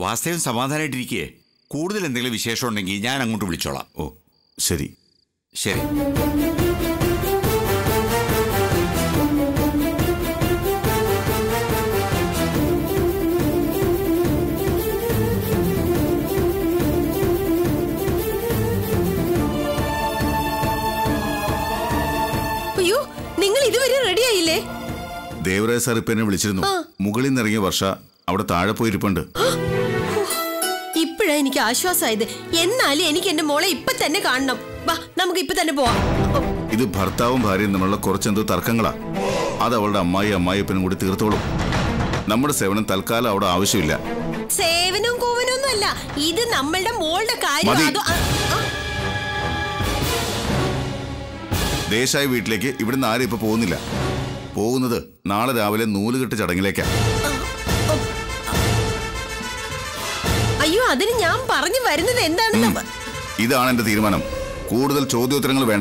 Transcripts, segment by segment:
വാസ്തവം സമാധാനമായിട്ടിരിക്കേ കൂടുതൽ എന്തെങ്കിലും വിശേഷം ഉണ്ടെങ്കിൽ ഞാൻ അങ്ങോട്ട് വിളിച്ചോളാം ഓ ശരി ശരി അയ്യോ നിങ്ങൾ ഇതുവരെ റെഡി ആയില്ലേ ദേവരാജ് സാർ ഇപ്പൊ എന്നെ വിളിച്ചിരുന്നു മുകളിൽ നിന്ന് ഇറങ്ങിയ വർഷ അവിടെ താഴെ പോയിരിപ്പുണ്ട് ഇപ്പോഴാ എനിക്ക് ആശ്വാസമായത് എന്നാലും എനിക്ക് എന്റെ മോളെ ഇപ്പൊ തന്നെ കാണണം വാ നമുക്ക് ഇപ്പൊ തന്നെ പോവാം ഓ, ഇത് ഭർത്താവും ഭാര്യയും തമ്മിലുള്ള കുറച്ചെന്തോ തർക്കങ്ങളാ അത് അവളുടെ അമ്മായി അമ്മായിപ്പനും കൂടി തീർത്തോളും നമ്മുടെ സേവനം തൽക്കാലം അവിടെ ആവശ്യമില്ല സേവനവും കൂവനൊന്നും അല്ല ഇത് നമ്മളുടെ മോളുടെ കാര്യം മതി. അതോ ആ, ആ, ദേശായി വീട്ടിലേക്ക് ഇവിടുന്ന് ആരും ഇപ്പൊ പോകുന്നില്ല പോകുന്നത് നാളെ രാവിലെ നൂലുകെട്ട് ചടങ്ങിലേക്കാ അയ്യോ അതിന് ഞാൻ പറഞ്ഞു വരുന്നത് എന്താണെന്ന് ഇതാണ് എന്റെ തീരുമാനം കൂടുതൽ ചോദ്യോത്തരങ്ങൾ വേണ്ട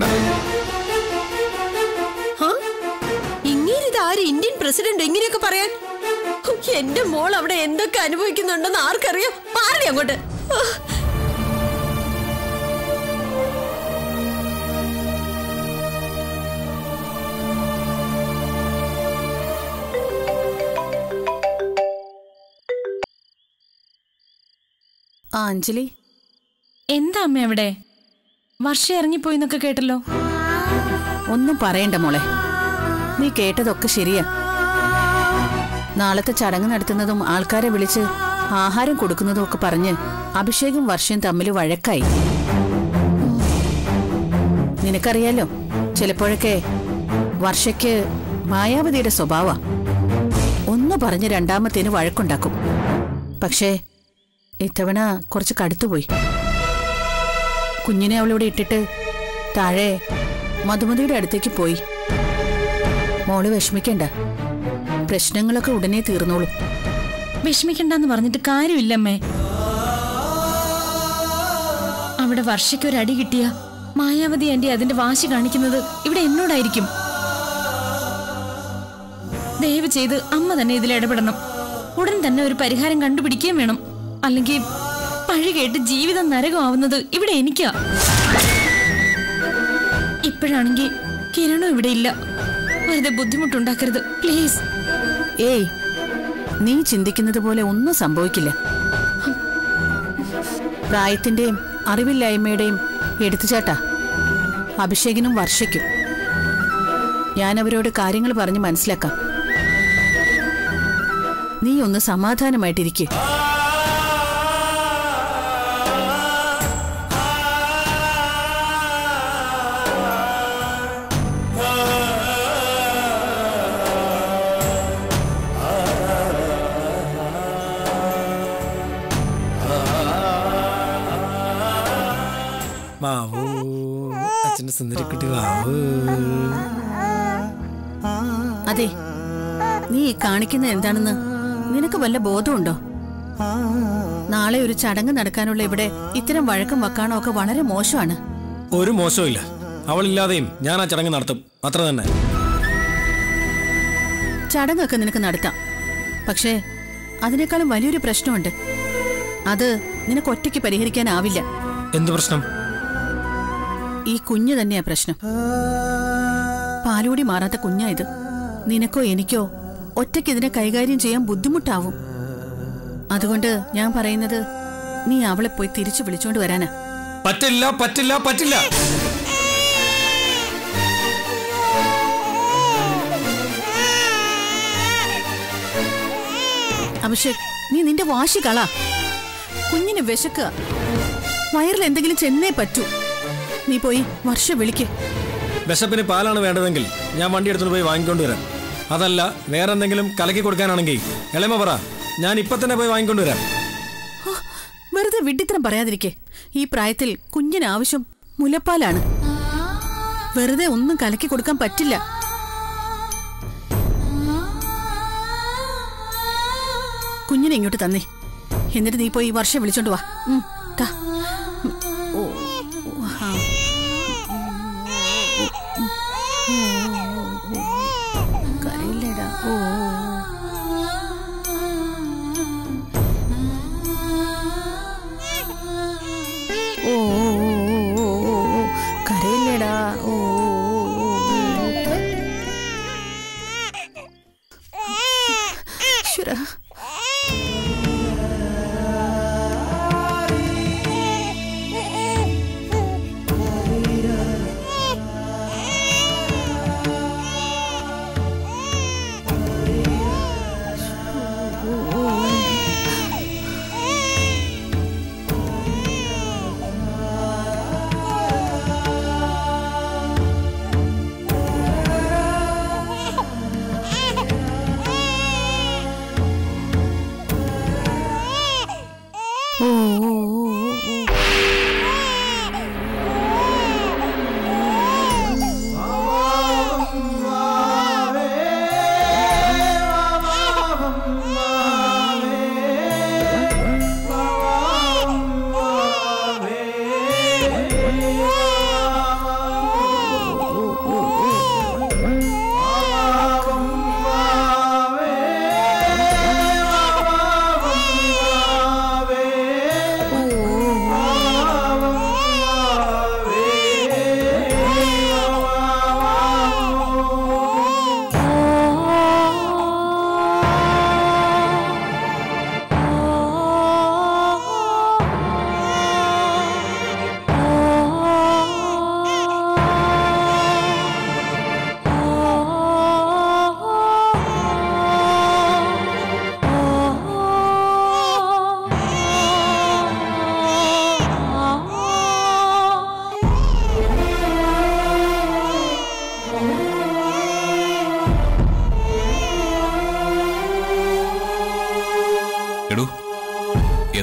ഇങ്ങനെ ആര് ഇന്ത്യൻ പ്രസിഡന്റ് ഇങ്ങനെയൊക്കെ പറയാൻ ഹോ, എന്റെ മോൾ അവിടെ എന്തൊക്കെ അനുഭവിക്കുന്നുണ്ടെന്ന് ആർക്കറിയാം മാറണേ അങ്ങോട്ട് ആ. ആ അഞ്ജലി എന്താ അമ്മ അവിടെ വർഷ ഇറങ്ങിപ്പോയി എന്നൊക്കെ കേട്ടല്ലോ ഒന്നും പറയണ്ട മോളെ നീ കേട്ടതൊക്കെ ശരിയാ നാളത്തെ ചടങ്ങ് നടത്തുന്നതും ആൾക്കാരെ വിളിച്ച് ആഹാരം കൊടുക്കുന്നതും ഒക്കെ പറഞ്ഞ് അഭിഷേകും വർഷയും തമ്മിൽ വഴക്കായി ഉം. നിനക്കറിയാലോ ചിലപ്പോഴൊക്കെ വർഷയ്ക്ക് മായാവതിയുടെ സ്വഭാവ ഒന്ന് പറഞ്ഞ് രണ്ടാമത്തേന് വഴക്കുണ്ടാക്കും പക്ഷേ ഇത്തവണ കുറച്ച് കടുത്തുപോയി കുഞ്ഞിനെ അവളിവിടെ ഇട്ടിട്ട് താഴെ മധുമതിയുടെ അടുത്തേക്ക് പോയി മോള് വിഷമിക്കണ്ട പ്രശ്നങ്ങളൊക്കെ ഉടനെ തീർന്നോളും വിഷമിക്കണ്ടെന്ന് പറഞ്ഞിട്ട് കാര്യമില്ലമ്മേ അവിടെ വർഷയ്ക്ക് ഒരു അടി കിട്ടിയ മായാവതി ആന്റി അതിന്റെ വാശി കാണിക്കുന്നത് ഇവിടെ എന്നോടായിരിക്കും ദയവ് ചെയ്ത് അമ്മ തന്നെ ഇതിൽ ഇടപെടണം ഉടൻ തന്നെ ഒരു പരിഹാരം കണ്ടുപിടിക്കുകയും വേണം അല്ലെങ്കിൽ പഴി കേട്ട് ജീവിതം നരകമാവുന്നത് ഇവിടെ എനിക്കാ ഇപ്പോഴാണെങ്കിൽ കിരണും ഇവിടെ ഇല്ല വെറുതെ ബുദ്ധിമുട്ടുണ്ടാക്കരുത് പ്ലീസ് ഏയ് നീ ചിന്തിക്കുന്നത് പോലെ ഒന്നും സംഭവിക്കില്ല പ്രായത്തിന്റെയും അറിവില്ലായ്മയുടെയും എടുത്തുചാട്ടാ അഭിഷേകിനും വർഷയ്ക്കും ഞാൻ അവരോട് കാര്യങ്ങൾ പറഞ്ഞ് മനസ്സിലാക്കാം നീ ഒന്ന് സമാധാനമായിട്ടിരിക്കെ വാവൂ അച്ഛന്റെ സുന്ദരിക്കുട്ടി വാവൂ അതെ നീ ഈ കാണിക്കുന്നത് എന്താണെന്ന് നിനക്ക് വല്ല ബോധമുണ്ടോ നാളെ ഒരു ചടങ്ങ് നടക്കാനുള്ള ഇവിടെ ഇത്തരം വഴക്കം വക്കാണോ ഒക്കെ വളരെ മോശമാണ് ഒരു മോശവും ഇല്ല അവളില്ലാതെയും ഞാൻ ആ ചടങ്ങ് നടത്തും അത്ര തന്നെ ചടങ്ങൊക്കെ നിനക്ക് നടത്താം പക്ഷേ അതിനേക്കാളും വലിയൊരു പ്രശ്നമുണ്ട് അത് നിനക്ക് ഒറ്റയ്ക്ക് പരിഹരിക്കാനാവില്ല എന്ത് പ്രശ്നം ഈ കുഞ്ഞ് തന്നെയാ പ്രശ്നം പാലൂടി മാറാത്ത കുഞ്ഞാ ഇത് നിനക്കോ എനിക്കോ ഒറ്റയ്ക്ക് ഇതിനെ കൈകാര്യം ചെയ്യാൻ ബുദ്ധിമുട്ടാവും അതുകൊണ്ട് ഞാൻ പറയുന്നത് നീ അവളെ പോയി തിരിച്ചു വിളിച്ചോണ്ട് വരാനാ പറ്റില്ല പറ്റില്ല പറ്റില്ല അഭിഷേക് നീ നിന്റെ വാശി കള കുഞ്ഞിന് വിശക്കുക വയറിൽ എന്തെങ്കിലും ചെന്നേ പറ്റൂ നീ പോയി വർഷ വിളിക്ക് വിശപ്പിന് പാലാണ് വേണ്ടതെങ്കിൽ ഞാൻ വണ്ടി എടുത്തുകൊണ്ട് പോയി വാങ്ങിക്കൊണ്ട് വരാം അതല്ല വേറെ എന്തെങ്കിലും കലക്കി കൊടുക്കാനാണെങ്കിൽ എളമ പറ ഞാൻ ഇപ്പൊ തന്നെ പോയി വാങ്ങിക്കൊണ്ട് വരാം ഹോ, വെറുതെ വിഡ്ഢിത്തരം പറയാതിരിക്കെ ഈ പ്രായത്തിൽ കുഞ്ഞിന് ആവശ്യം മുലപ്പാലാണ് വെറുതെ ഒന്നും കലക്കി കൊടുക്കാൻ പറ്റില്ല കുഞ്ഞിനെ ഇങ്ങോട്ട് തന്നേ എന്നിട്ട് നീ പോയി ഈ വർഷം വിളിച്ചോണ്ട് വാ ഉം, താ. ഉം, ഓ, ഓ, ആ. കരയില്ലേടാ ഓ ഓ, ഓ.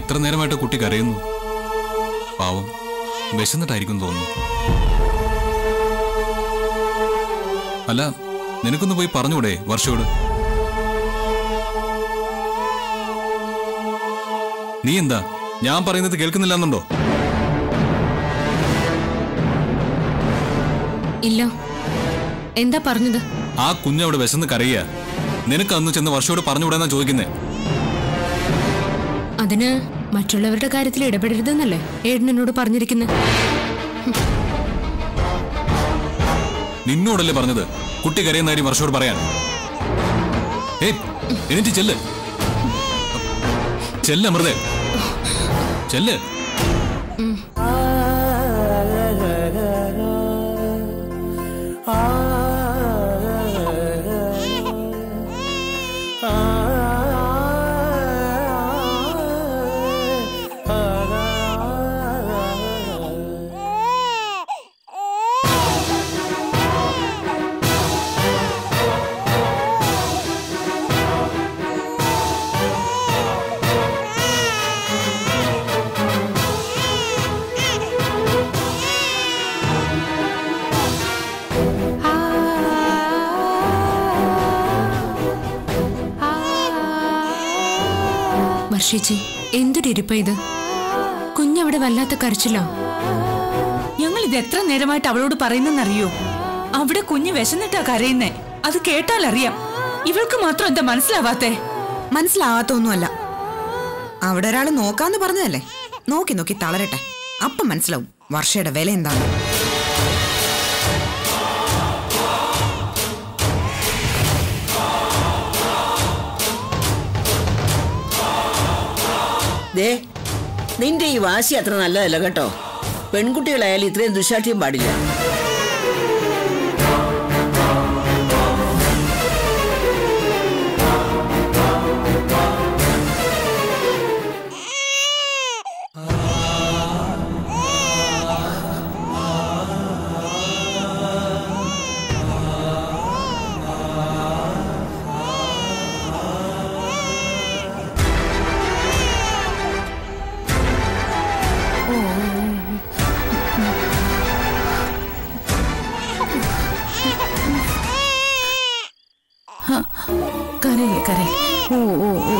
എത്ര നേരമായിട്ട് കുട്ടി കരയുന്നു പാവം വിശന്നിട്ടായിരിക്കും തോന്നുന്നു അല്ല നിനക്കൊന്ന് പോയി പറഞ്ഞൂടെ വർഷയോട് നീ എന്താ ഞാൻ പറയുന്നത് കേൾക്കുന്നില്ലെന്നുണ്ടോ ഇല്ല എന്താ പറഞ്ഞത് ആ കുഞ്ഞവിടെ വിശന്ന് കരയുക നിനക്ക് അന്ന് ചെന്ന് വർഷയോട് പറഞ്ഞുകൂടെന്നാ ചോദിക്കുന്നേ അതിന് മറ്റുള്ളവരുടെ കാര്യത്തിൽ ഇടപെടരുതെന്നല്ലേ ഏട്ടൻ എന്നോട് പറഞ്ഞിരിക്കുന്നത് നിന്നോടല്ലേ പറഞ്ഞത് കുട്ടി കരയുന്ന കാര്യം വർഷയോട് പറയാൻ ഏയ് എന്നിട്ട് ചെല്ല് ചെല്ല് അമൃതേ ചെല്ല് വർഷിച്ചി എന്തൊരു ഇരിപ്പ ഇത് കുഞ്ഞവിടെ വല്ലാത്ത കരച്ചില്ലോ ഞങ്ങൾ ഇത് എത്ര നേരമായിട്ട് അവളോട് പറയുന്നെന്നറിയോ അവിടെ കുഞ്ഞ് വിശന്നിട്ടാ കരയുന്നേ അത് കേട്ടാൽ അറിയാം ഇവൾക്ക് മാത്രം എന്താ മനസ്സിലാവാത്തേ മനസ്സിലാവാത്തൊന്നുമല്ല അവിടെ ഒരാൾ നോക്കാന്ന് പറഞ്ഞതല്ലേ നോക്കി നോക്കി തളരട്ടെ അപ്പം മനസ്സിലാവും വർഷയുടെ വില എന്താണ് ദേ നിന്റെ ഈ വാശി അത്ര നല്ലതല്ല കേട്ടോ പെൺകുട്ടികളായാലും ഇത്രയും ദുശാഠ്യം പാടില്ല കരയില്ലേ കരയില്ലേ ഓ ഓ ഓ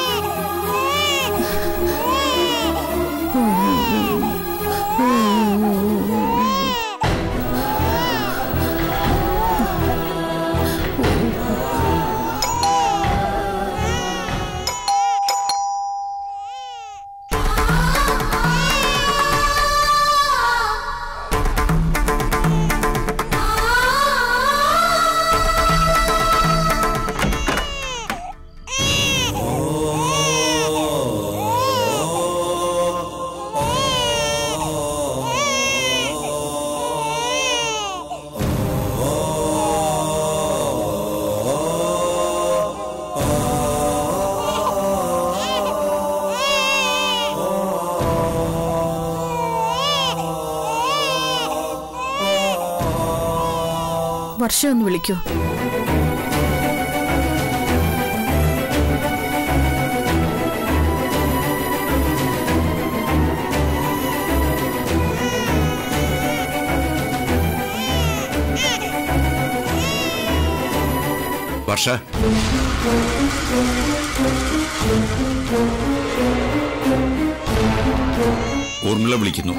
വർഷം ഒന്ന് വിളിക്കൂ വർഷ ഊർമിള വിളിക്കുന്നു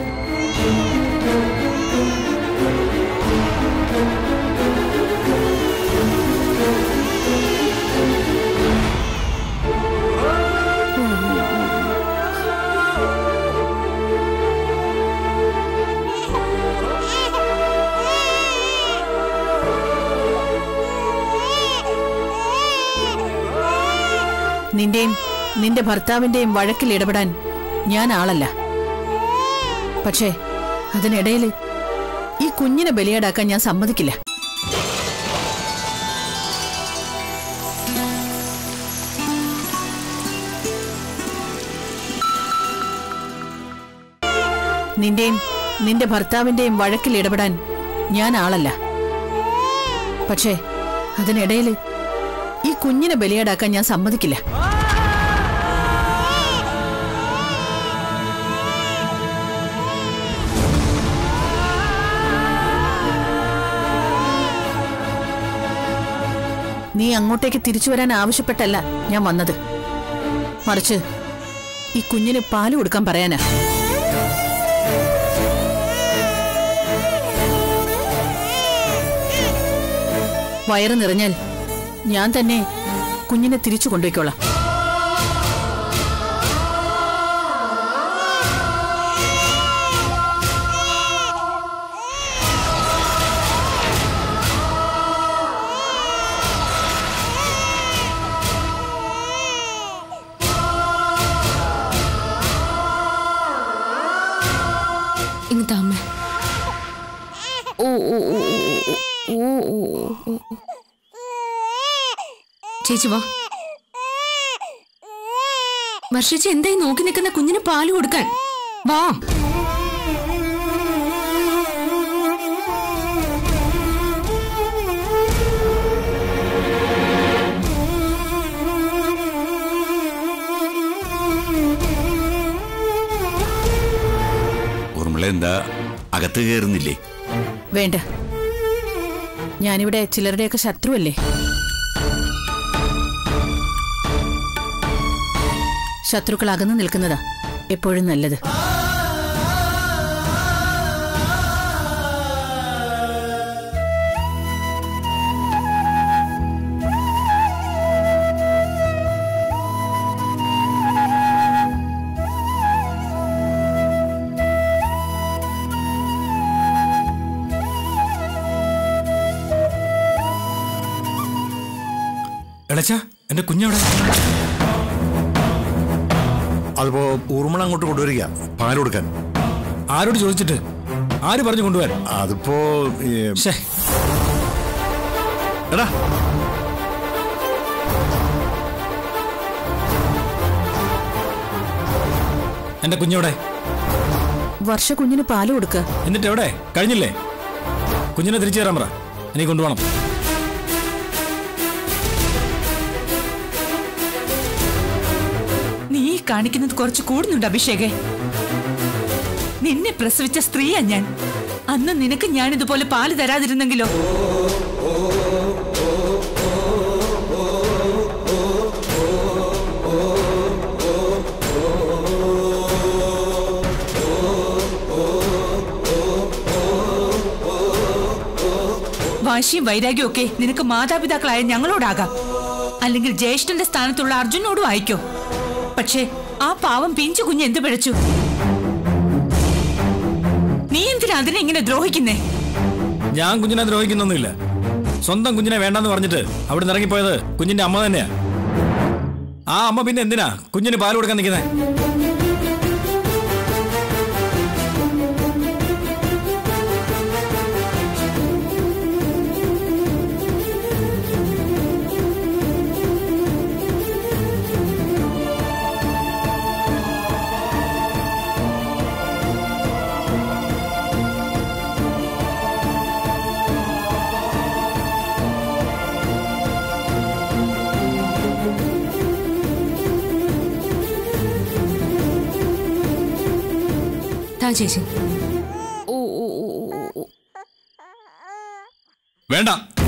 നിന്റെയും നിന്റെ ഭർത്താവിന്റെയും വഴക്കിൽ ഇടപെടാൻ ഞാൻ ആളല്ല പക്ഷേ അതിനിടയിൽ ഈ കുഞ്ഞിനെ ബലിയാടാക്കാൻ ഞാൻ സമ്മതിക്കില്ല നിന്റെയും നിന്റെ ഭർത്താവിന്റെയും വഴക്കിൽ ഇടപെടാൻ ഞാൻ ആളല്ല പക്ഷേ അതിനിടയിൽ ഈ കുഞ്ഞിനെ ബലിയാടാക്കാൻ ഞാൻ സമ്മതിക്കില്ല നീ അങ്ങോട്ടേക്ക് തിരിച്ചു വരാൻ ആവശ്യപ്പെട്ടല്ല ഞാൻ വന്നത് മറിച്ച് ഈ കുഞ്ഞിന് പാല് കൊടുക്കാൻ പറയാനാ വയറ് നിറഞ്ഞാൽ ഞാൻ തന്നെ കുഞ്ഞിനെ തിരിച്ചു കൊണ്ടുപോയിക്കോളാം ഇങ്ങ് താ അമ്മ ഓ ഓ ഓ ഓ ഓ ഓ ഓ ഓ ചേച്ചി വാ വർഷിച്ച് എന്തായി നോക്കി നിൽക്കുന്ന കുഞ്ഞിന് പാല് കൊടുക്കാൻ വാ ഊർമിള എന്താ അകത്ത് കയറുന്നില്ലേ വേണ്ട ഞാനിവിടെ ചിലരുടെയൊക്കെ ശത്രുവല്ലേ ശത്രുക്കൾ അകന്നു നിൽക്കുന്നതാ എപ്പോഴും നല്ലത് എളച്ച എന്റെ കുഞ്ഞവിടെ അതിപ്പോ ഊർമിള അങ്ങോട്ട് കൊണ്ടുവരിക പാൽ കൊടുക്കാൻ ആരോട് ചോദിച്ചിട്ട് ആര് പറഞ്ഞു കൊണ്ടുവരാൻ അതിപ്പോ ഈ, ശ്ശേ, എടാ എന്റെ കുഞ്ഞവിടെ വർഷ കുഞ്ഞിന് പാല് കൊടുക്ക എന്നിട്ട് എവിടെ കഴിഞ്ഞില്ലേ കുഞ്ഞിനെ തിരിച്ചു തരാൻ പറ എനിക്ക് കൊണ്ടുപോകണം നീ ഈ കാണിക്കുന്നത് കുറച്ച് കൂടുന്നുണ്ട് അഭിഷേകെ നിന്നെ പ്രസവിച്ച സ്ത്രീയാ ഞാൻ അന്ന് നിനക്ക് ഞാൻ ഇതുപോലെ പാല് തരാതിരുന്നെങ്കിലോ വാശിയും വൈരാഗ്യവും ഒക്കെ നിനക്ക് മാതാപിതാക്കളായ ഞങ്ങളോടാകാം അല്ലെങ്കിൽ ജ്യേഷ്ഠന്റെ സ്ഥാനത്തുള്ള അർജുനോടും അയക്കോ പക്ഷേ ആ പാവം പിഞ്ചു കുഞ്ഞ് എന്ത് പിഴച്ചു നീ എന്തിനാ അതിനെ ഇങ്ങനെ ദ്രോഹിക്കുന്നേ ഞാൻ കുഞ്ഞിനെ ദ്രോഹിക്കുന്നൊന്നുമില്ല സ്വന്തം കുഞ്ഞിനെ വേണ്ടെന്ന് പറഞ്ഞിട്ട് അവിടെ നിന്ന് ഇറങ്ങിപ്പോയത് കുഞ്ഞിന്റെ അമ്മ തന്നെയാ ആ അമ്മ പിന്നെ എന്തിനാ കുഞ്ഞിന് പാൽ കൊടുക്കാൻ നിൽക്കുന്നത് താ ചേച്ചി വേണ്ട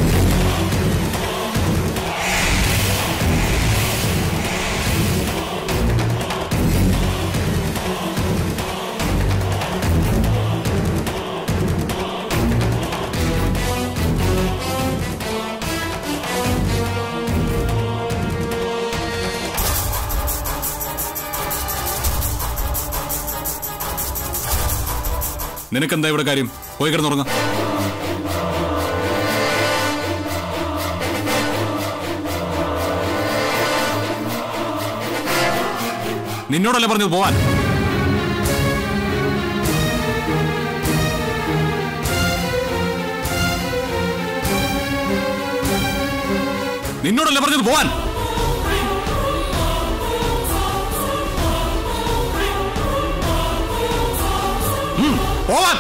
നിനക്കെന്താ ഇവിടെ കാര്യം പോയി കിടന്നുറങ്ങാം നിന്നോടല്ലേ പറഞ്ഞത് പോവാൻ നിന്നോടല്ലേ പറഞ്ഞത് പോവാൻ ഉം, പോവാൻ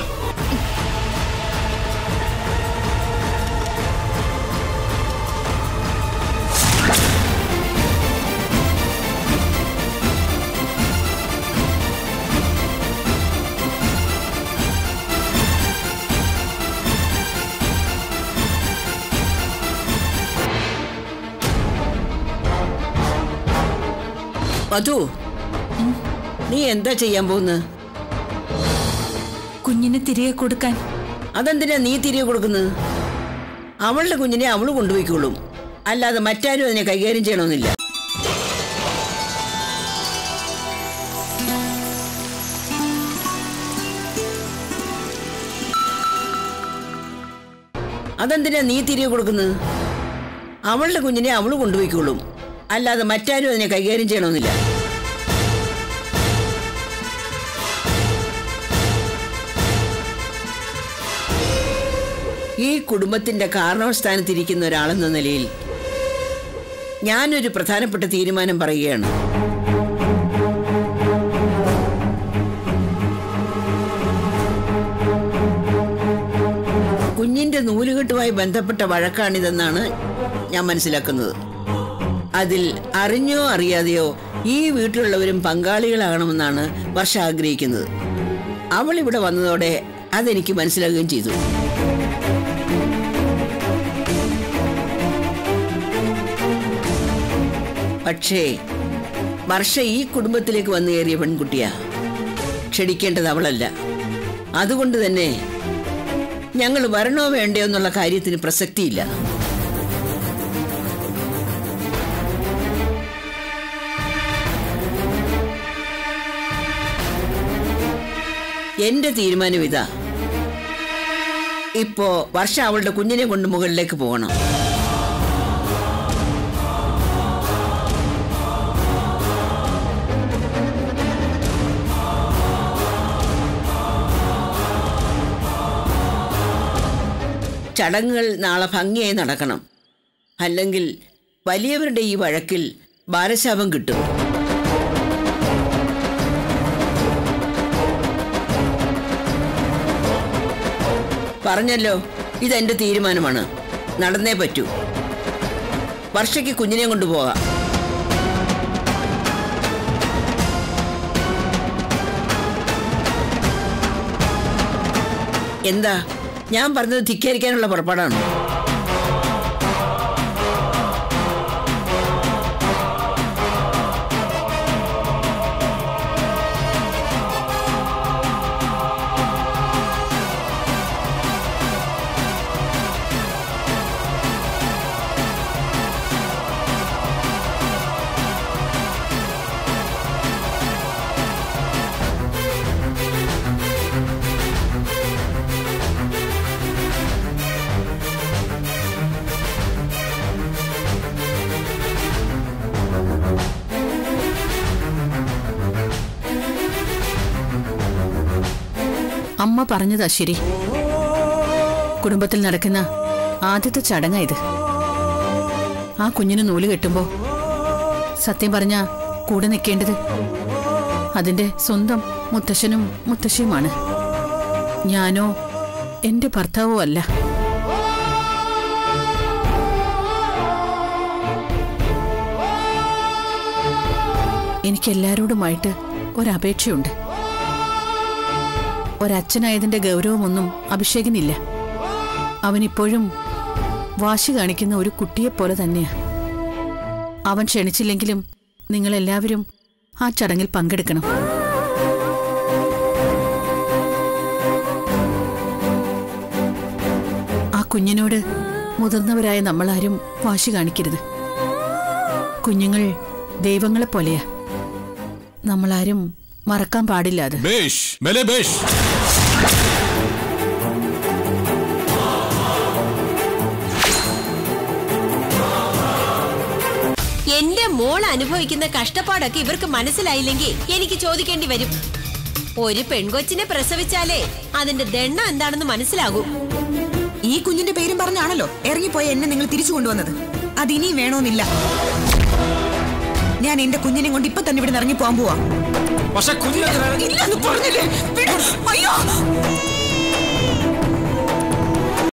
മധു നീ എന്താ ചെയ്യാൻ പോകുന്നത് കുഞ്ഞിന് തിരികെ കൊടുക്കാൻ അതെന്തിനാ നീ തിരികെ കൊടുക്കുന്നത് അവളുടെ കുഞ്ഞിനെ അവള് കൊണ്ടുപോയിക്കോളും അല്ലാതെ മറ്റാരും അതിനെ കൈകാര്യം ചെയ്യണമെന്നില്ല അതെന്തിനാ നീ തിരികെ കൊടുക്കുന്നത് അവളുടെ കുഞ്ഞിനെ അവള് കൊണ്ടുപോയിക്കോളും അല്ലാതെ മറ്റാരും അതിനെ കൈകാര്യം ചെയ്യണമെന്നില്ല ഈ കുടുംബത്തിന്റെ കാരണവസ്ഥാനത്തിരിക്കുന്ന ഒരാളെന്ന നിലയിൽ ഞാനൊരു പ്രധാനപ്പെട്ട തീരുമാനം പറയുകയാണ് കുഞ്ഞിന്റെ നൂലുകെട്ടുമായി ബന്ധപ്പെട്ട വഴക്കാണിതെന്നാണ് ഞാൻ മനസ്സിലാക്കുന്നത് അതിൽ അറിഞ്ഞോ അറിയാതെയോ ഈ വീട്ടിലുള്ളവരും പങ്കാളികളാകണമെന്നാണ് വർഷ ആഗ്രഹിക്കുന്നത് അവൾ ഇവിടെ വന്നതോടെ അതെനിക്ക് മനസ്സിലാകുകയും ചെയ്തു പക്ഷേ വർഷ ഈ കുടുംബത്തിലേക്ക് വന്നു കയറിയ പെൺകുട്ടിയാ ക്ഷണിക്കേണ്ടത് അവളല്ല അതുകൊണ്ട് തന്നെ ഞങ്ങൾ വരണോ വേണ്ടയോ എന്നുള്ള കാര്യത്തിന് പ്രസക്തിയില്ല എന്റെ തീരുമാനം ഇതാ ഇപ്പോ വർഷ അവളുടെ കുഞ്ഞിനെ കൊണ്ട് മുകളിലേക്ക് പോകണം ചടങ്ങുകൾ നാളെ ഭംഗിയായി നടക്കണം അല്ലെങ്കിൽ വലിയവരുടെ ഈ വഴക്കിൽ ബാലശാപം കിട്ടും പറഞ്ഞല്ലോ ഇതെന്റെ തീരുമാനമാണ് നടന്നേ പറ്റൂ വർഷയ്ക്ക് കുഞ്ഞിനെ കൊണ്ടുപോകാം എന്താ ഞാൻ പറഞ്ഞത് ധിക്കരിക്കാനുള്ള പുറപ്പാടാണ് അമ്മ പറഞ്ഞതാ ശരി കുടുംബത്തിൽ നടക്കുന്ന ആദ്യത്തെ ചടങ്ങാ ഇത് ആ കുഞ്ഞിന് നൂല് കെട്ടുമ്പോ സത്യം പറഞ്ഞ കൂടെ നിൽക്കേണ്ടത് അതിന്റെ സ്വന്തം മുത്തശ്ശനും മുത്തശ്ശിയുമാണ് ഞാനോ എന്റെ ഭർത്താവോ അല്ല എനിക്ക് എല്ലാവരോടുമായിട്ട് ഒരപേക്ഷയുണ്ട് ഒരച്ഛനായതിന്റെ ഗൗരവമൊന്നും അഭിഷേകിനില്ല അവനിപ്പോഴും വാശി കാണിക്കുന്ന ഒരു കുട്ടിയെപ്പോലെ തന്നെയാ അവൻ ക്ഷണിച്ചില്ലെങ്കിലും നിങ്ങളെല്ലാവരും ആ ചടങ്ങിൽ പങ്കെടുക്കണം ആ കുഞ്ഞിനോട് മുതിർന്നവരായ നമ്മളാരും വാശി കാണിക്കരുത് കുഞ്ഞുങ്ങൾ ദൈവങ്ങളെ പോലെയാ നമ്മളാരും മറക്കാൻ പാടില്ല അത് ബേഷ് മെലെ ബേഷ് എന്റെ മോൾ അനുഭവിക്കുന്ന കഷ്ടപ്പാടൊക്കെ ഇവർക്ക് മനസ്സിലായില്ലെങ്കിൽ എനിക്ക് ചോദിക്കേണ്ടി വരും ഒരു പെൺകൊച്ചിനെ പ്രസവിച്ചാലേ അതിന്റെ ദണ്ണം എന്താണെന്ന് മനസ്സിലാകൂ ഈ കുഞ്ഞിന്റെ പേരും പറഞ്ഞാണല്ലോ ഇറങ്ങിപ്പോയ എന്നെ നിങ്ങൾ തിരിച്ചു കൊണ്ടുവന്നത് അതിനിയും വേണമെന്നില്ല ഞാൻ എന്റെ കുഞ്ഞിനെ കൊണ്ട് ഇപ്പൊ തന്നെ ഇവിടെ ഇറങ്ങി പോകാൻ പോവാ പക്ഷെ കുഞ്ഞിനെ ഇല്ലെന്ന് പറഞ്ഞില്ലേ വിട്. അയ്യോ